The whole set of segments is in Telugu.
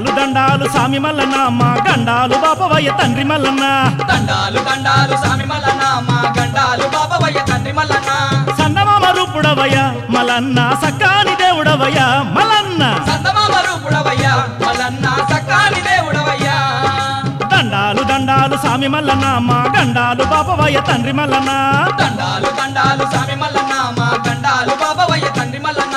దండాలు దండాలు సామి మల్లన్న మా గండాలు బాపవయ్య తండ్రి మల్లన్న దండాలు దండాలు సామి మల్లన్న మా గండాలు బాబవయ్య తండ్రి మల్లన్న సందమామ రూపుడవయ్య మలన్న సక్కాని దేవుడవయ్య మలన్న సందమామ రూపుడవయ్య మల్లన్న సక్కాని దేవుడవయ్యా దండాలు దండాలు సామి మల్లన్న మా గండాలు బాపవయ్య తండ్రి మల్లన్న దండాలు దండాలు సామి మల్లన్న మా గండాలు బాబవయ్య తండ్రి మల్లన్న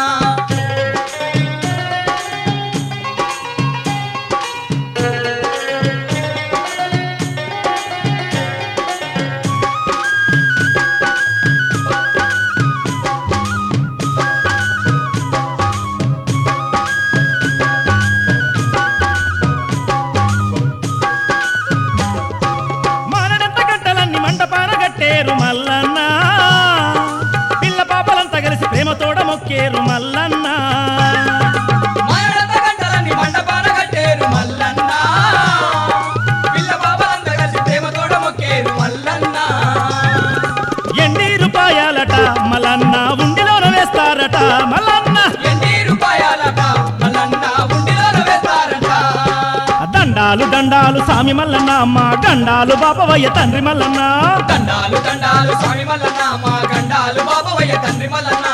మానడంత గంటలన్నీ మండపాన గట్టేరు మల్లన్న పిల్ల పాపలంతా కలిసి ప్రేమతోడ మొక్కేరు మల్లన్న మాయడంత గంటలన్నీ మండపాన కట్టేరు మల్లన్న పిల్ల బాబలంతా కలిసి ప్రేమతోడ మొక్కేరు మల్లన్న ఎండి రూపాయాలట మలన్న ఉండిలోన వేస్తారట మల్లన్న ఎన్ని రూపాయలట మల్లన్న ఉండిలోన వేస్తారట దండాలు దండాలు సామి మల్లన్న మా గండాలు బాపవయ్య తండ్రి మల్లన్న దండాలు దండాలు స్వామి మల్లన్న మా గండాలు బాబవయ్య తండ్రి మల్లన్న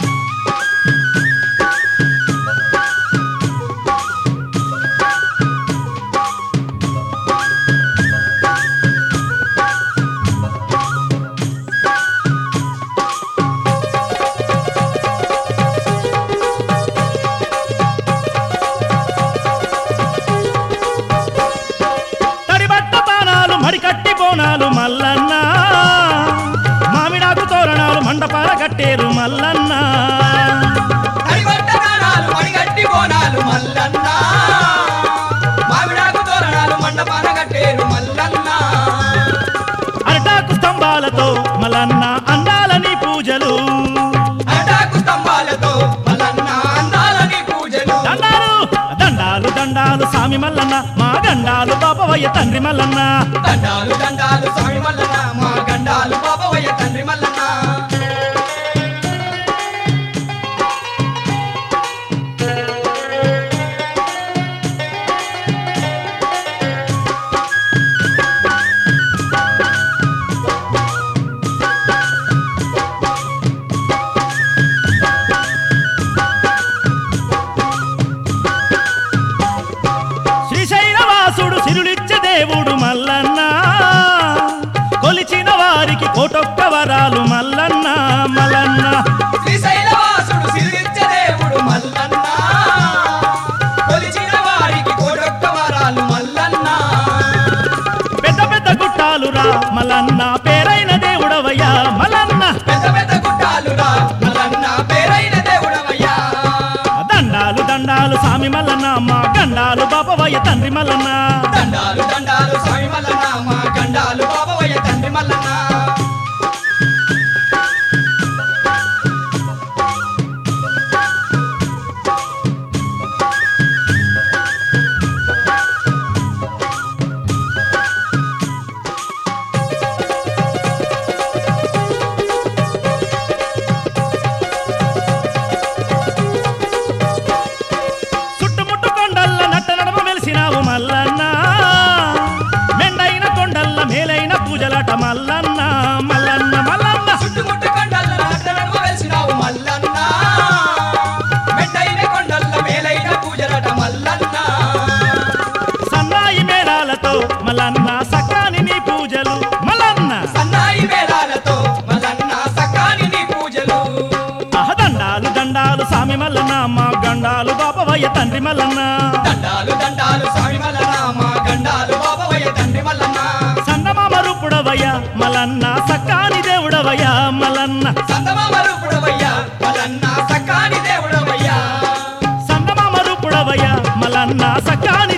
తడిబట్ట బాణాలు మడికట్టి బోనాలు మల్లన్న మామిడాకు తోరణాలు మండపాల కట్టేరు మల్లన్న అడిగొట్ట గానాలు మడిగట్టి బోనాలు మల్లన్న మామిడాకు తోరణాలు మండపాన కట్టేరు మల్లన్న అరటాకు స్తంభాలతో మల్లన్న అందాలని పూజలు అటాకు స్తంభాలతో మల్లన్న అందాలని పూజలు దండాలు దండాలు దండాలు సామి మల్లన్న మా గండాలు బాపవయ్య తండ్రి మల్లన్న దండాలు దండాలు స్వామి మల్లన్న మా గండాలు బాబవయ్య తండ్రి మల్లన్న శ్రీశైలవాసుడు సిరులిచ్చే దేవుడు మల్లన్న కొలిచిన వారికి కోటొక్క వరాలు మల్లన్న మల్లన్న శ్రీశైలవాసుడు సిరిచ్చ దేవుడు మల్లన్న కొలిచిన వారికి కోడొక్క వరాలు మల్లన్న పెద్ద పెద్ద గుట్టాలు రా మల్లన్న పేరైన దేవుడవయ్యా మల్లన్న పెద్ద పెద్ద గుట్టాలురా మల్లన్న పేరైన దేవుడవయ్యా దండాలు దండాలు సామి మల్లన్న మా గండాలు బాపవయ్య తండ్రి మల్లన్న దండాలు దండాలు స్వామి మల్లన్న మా గండాలు బాబవయ్య తండ్రి మల్లన్న చుట్టుముట్టు కొండల్ల నట్ట నడమ వెలిసినావు మల్లన్న మెండైన కొండల్ల మేలైన పూజలట మల్లన్న మల్లన్న మల్లన్న చుట్టుముట్టు కొండల నాటనమ్మ వెలిసినావు మల్లన్న మెట్టైన కొండల్ల మేలైన పూజలట మల్లన్న సన్నాయి మేళాలతో మల్లన్న సకాని నీ పూజలు మల్లన్న సన్నాయి వేలాలతో మల్లన్న సకాని నీ పూజలు ఆహ దండాలు దండాలు సామి మల్లన్న మా గండాలు బాపవయ్య తండ్రి మల్లన్న దండాలు దండాలు స్వామి మల్లన్న మా గండాలు బాబవయ్య తండ్రి మల్లన్న సందమామ రూపుడవయ్య మల్లన్న సక్కాని దేవుడవయ్య మల్లన్న సందమామ రూపుడవయ్యా మల్లన్న సకాని దేవుడవయ్యా సందమామ రూపుడవయ్య మల్లన్న సక్కాని